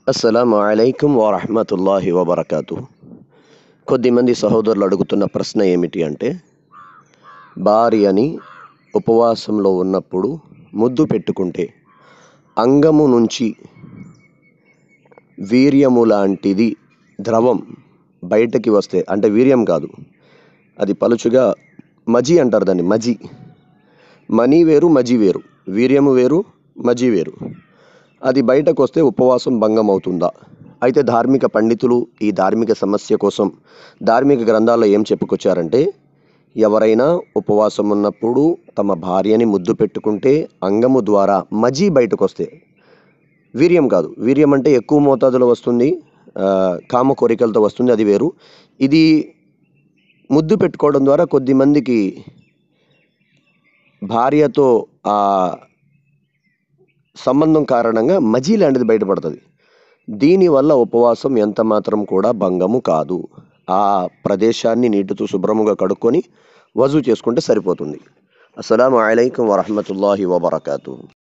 అస్సలం అయికం వరహమతుల్లాహి వబర్కాతు కొద్దిమంది సహోదరులు అడుగుతున్న ప్రశ్న ఏమిటి అంటే భార్యని ఉపవాసంలో ఉన్నప్పుడు ముద్దు పెట్టుకుంటే అంగము నుంచి వీర్యము లాంటిది ద్రవం బయటకి వస్తే అంటే వీర్యం కాదు అది పలుచుగా మజి అంటారు దాన్ని మజి మనీ వేరు మజి వేరు వీర్యము వేరు మజి వేరు అది బయటకు వస్తే ఉపవాసం భంగం అవుతుందా అయితే ధార్మిక పండితులు ఈ ధార్మిక సమస్య కోసం ధార్మిక గ్రంథాల్లో ఏం చెప్పుకొచ్చారంటే ఎవరైనా ఉపవాసం ఉన్నప్పుడు తమ భార్యని ముద్దు పెట్టుకుంటే అంగము ద్వారా మజీ బయటకు వస్తే వీర్యం కాదు వీర్యం అంటే ఎక్కువ మోతాదులో వస్తుంది ఆ, కామ కోరికలతో వస్తుంది అది వేరు ఇది ముద్దు పెట్టుకోవడం ద్వారా కొద్ది మందికి భార్యతో ఆ సంబంధం కారణంగా మజీ లాంటిది బయటపడుతుంది దీనివల్ల ఉపవాసం ఎంత మాత్రం కూడా భంగము కాదు ఆ ప్రదేశాన్ని నీటితో శుభ్రముగా కడుక్కొని వజూ చేసుకుంటే సరిపోతుంది అస్సలం అయికం వరహమతుల్లాహి వబర్కాతూ